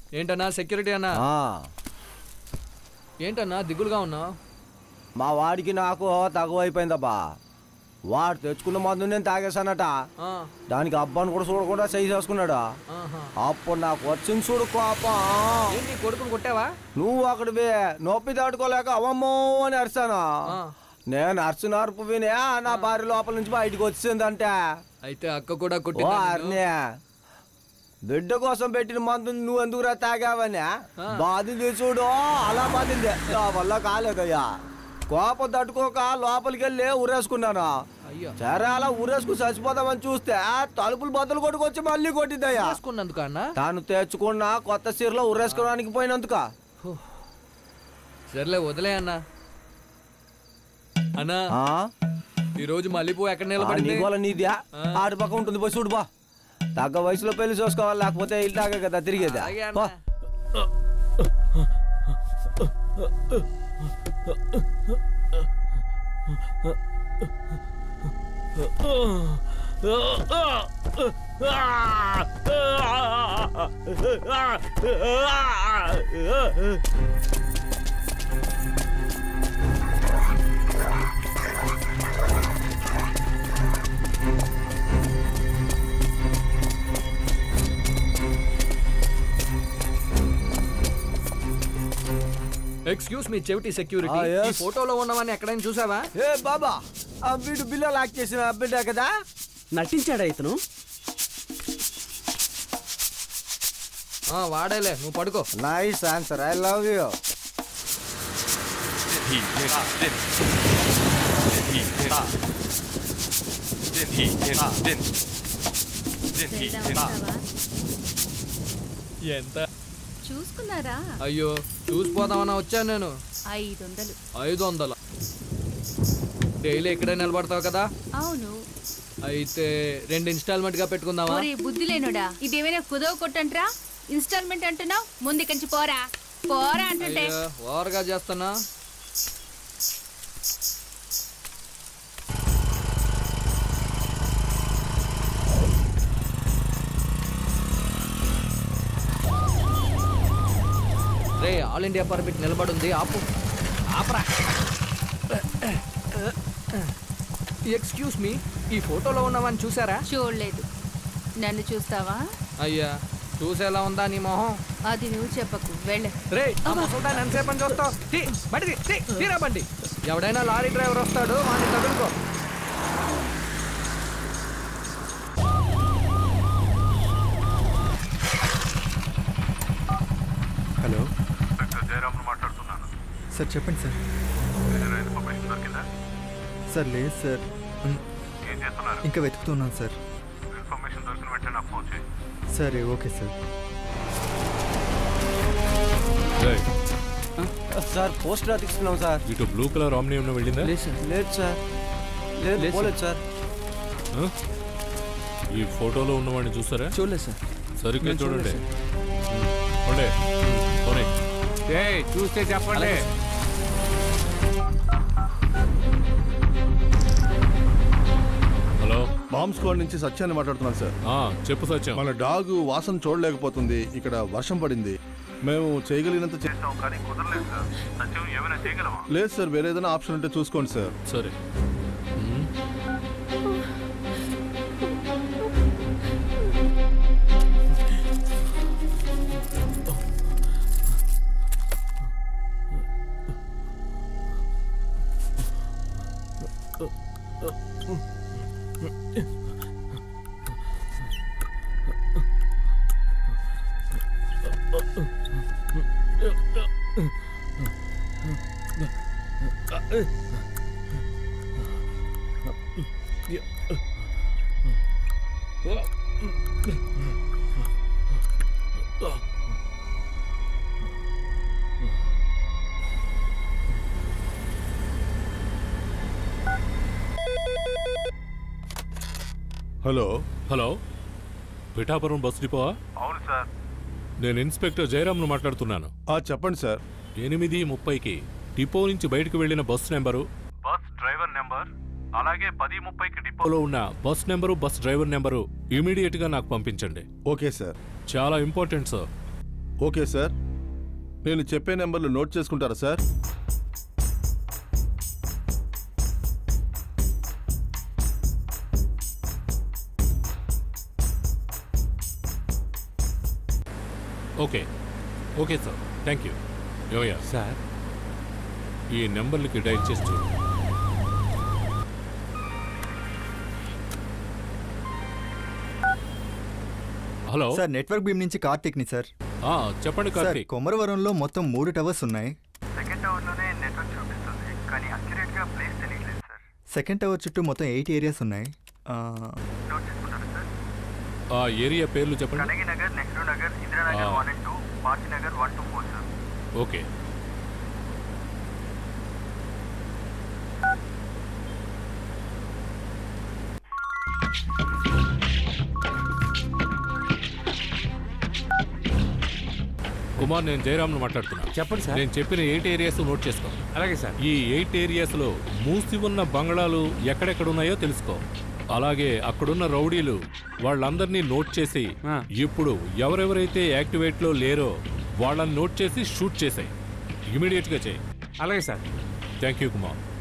ఏంటన్నా సెక్యూరిటీ అన్నా ఆ, ఏంటన్నా దిగులుగా ఉన్నా మా వాడికి నాకు తక్కువైపోయిందబ్బా వాడు తెచ్చుకున్న మందు నేను తాగేశానట దానికి అబ్బాని కూడా చూడకుండా చేయి చేసుకున్నాడు అప్పుడు నాకు వచ్చింది చూడు కోపం ఏంటి కొడుకుని కొట్టావా నువ్వు అక్కడివి నొప్పి దాటుకోలేక అవమ్మో అని అరిచాను నేను అరిచిన అరుపు వినే నా భార్య లోపల నుంచి బయటకు వచ్చిందంటే అయితే అక్క కూడా ఓ కొట్టిందా నిన్ను? అర్నే బిడ్డ కోసం పెట్టిన మందు నువ్వు ఎందుకురా తాగావని బాధింది చూడు అలా బాధింది నా వల్ల కాలేదయ్యా కోపం తట్టుకోక లోపలికి వెళ్ళి ఊరేసుకున్నాను అయ్యో సరే అలా ఊరేసుకుని చచ్చిపోదామని చూస్తే తలుపులు బద్దలు కొట్టుకొచ్చి మళ్ళీ కొట్టిద్దయ్యా చేసుకున్నందుకు అన్నా తాను తెచ్చుకున్న కొత్త చీరలో ఉరేసుకోవడానికి పోయినందుక సర్లే వదిలే అన్నా అన్నా ఈ రోజు మల్లెపూ ఎక్కడ నిలబడింది నీ గోల నీదియా ఆడి పక్క ఉంటుంది పోయి చూడు బా తగ్గ వయసులో పెళ్లి చూసుకోవాలి లేకపోతే ఇల్లాగే కదా తిరిగేదా అలాగే పో. అన్నా. ఎక్స్క్యూస్ మీ చెవిటి సెక్యూరిటీ Ah, yes. ఈ ఫోటోలో ఉన్నవని ఎక్కడైనా చూసావా ఏ బాబా ఆ వీడు బిల్లు లాక్ చేసిన బిడ్డ కదా నటించాడా ఇతను ఆ, వాడేలే నువ్వు పడుకో nice answer I love you ఎంత చూసుకున్నారా అయ్యో చూసిపోదామన్నా వచ్చాను నేను ఐదు వందలు ఐదు వందల డైలీ ఇక్కడే నిలబడతావు కదా అవును అయితే రెండు ఇన్స్టాల్మెంట్ గా పెట్టుకుందామా ఒరే బుద్ధి లేనుడా ఇదేమైనా కుదవ కొట్టంట్రా ఇన్స్టాల్మెంట్ అంటున్నావు ముందు ఇక్కడి నుంచి పోరా పోరా అంటుంటే అయ్యో ఓవర్గా చేస్తున్నా రే ఆల్ ఇండియా పర్మిట్ నిలబడుంది ఆపు ఆపరా ఎక్స్క్యూస్ మీ ఈ ఫోటోలో ఉన్నవని చూసారా చూడలేదు నన్ను చూస్తావా అయ్యా చూసేలా ఉందా నీ మొహం అది నువ్వు చెప్పకు వెళ్ళ రే ఆ ముసల్దాన్ని ఎంతసేపు అని చూస్తావు తీ, బండి తీ, తీ, తీరా బండి ఎవడైనా లారీ డ్రైవర్ వస్తాడు వాడిని తగులుకో హలో డాక్టర్ జయరామ్ను మాట్లాడుతున్నాను సార్ చెప్పండి సార్ ఏదైనా ఇన్ఫర్మేషన్ దొరికిందా సార్ లేదు సార్ ఉమ్, ఏం చేస్తున్నారు ఇంకా వెతుకుతున్నాను సార్ ఇన్ఫర్మేషన్ దొరికిన వెంటనే నాకు ఫోన్ చేయి సరే ఓకే సార్ సార్ పోస్టర్ అతికిస్తున్నాం సార్ ఇటు బ్లూ కలర్ ఆమ్ని ఏమైనా వెళ్ళిందా లేదు సార్ లేదు సార్ లేదు లేదు పోలేదు సార్ ఆ? ఈ ఫోటోలో ఉన్నవాడిని చూస్తారా చూడలేదు సార్ సరిగ్గా నేను చూడండి చూడలేదు పోనీ. పోనీ. చూస్తే చెప్పండి అలాగే హలో బాంబ్ స్క్వాడ్ నుంచి సత్యాన్ని మాట్లాడుతున్నాను సార్ ఆ, చెప్పు సత్యం మన డాగ్ వాసన చూడలేకపోతుంది ఇక్కడ వర్షం పడింది మేము చేయగలిగినంత చేస్తాం కానీ కుదరలేదు సార్ సత్యం ఏమైనా చేయగలమా లేదు సార్ వేరే ఏదైనా ఆప్షన్ ఉంటే చూసుకోండి సార్ సరే um. Hello hello Pithapuram bus డిపోవా అవును సార్ నేను ఇన్స్పెక్టర్ జయరామ్ను మాట్లాడుతున్నాను చెప్పండి సార్ ఎనిమిది ముప్పైకి డిపో నుంచి బయటకు వెళ్ళిన bus number bus driver number అలాగే పది ముప్పైకి డిపో డిపోలో ఉన్న bus number bus driver number immediate గా నాకు పంపించండి ఓకే సార్ చాలా ఇంపార్టెంట్ సార్ ఓకే సార్ నేను చెప్పే నెంబర్లు నోట్ చేసుకుంటారా sir okay okay sir thank you యోయా సార్ ఈ నెంబర్లకి డైల్ చేసి చూడు హలో సార్ నెట్వర్క్ బీమ్ నుంచి కార్తిక్ని సార్ ఆ, చెప్పండి సార్ కార్తీక్ కొమరవరంలో మొత్తం మూడు టవర్స్ ఉన్నాయి సెకండ్ టవర్లోనే నెట్వర్క్ చూపిస్తుంది కానీ అక్యురేట్గా ప్లేస్ తెలియట్లేదు సార్ సెకండ్ టవర్ చుట్టూ మొత్తం ఎయిట్ ఏరియాస్ ఉన్నాయి ఆ, నోట్ చేసుకుంటారా సార్ ఆ ఏరియా పేర్లు చెప్పండి కనగి నగర్ నెహ్రూ నగర్ ఇందిరానగర్ ఆ. One and two party Nagar one two four sir okay Kumar నేను జయరామ్ను మాట్లాడుతున్నా చెప్పండి సార్ నేను చెప్పిన ఎయిట్ ఏరియాస్ నోట్ చేసుకో అలాగే సార్ ఈ ఎయిట్ ఏరియాస్లో మూసి ఉన్న బంగళాలు ఎక్కడెక్కడ ఉన్నాయో తెలుసుకో అలాగే అక్కడున్న రౌడీలు వాళ్ళందరినీ నోట్ చేసి ఆ. ఇప్పుడు ఎవరెవరైతే యాక్టివేట్లో లేరో వాళ్ళని నోట్ చేసి షూట్ చేసాయి ఇమీడియట్గా చేయి అలాగే సార్ థ్యాంక్ యూ కుమార్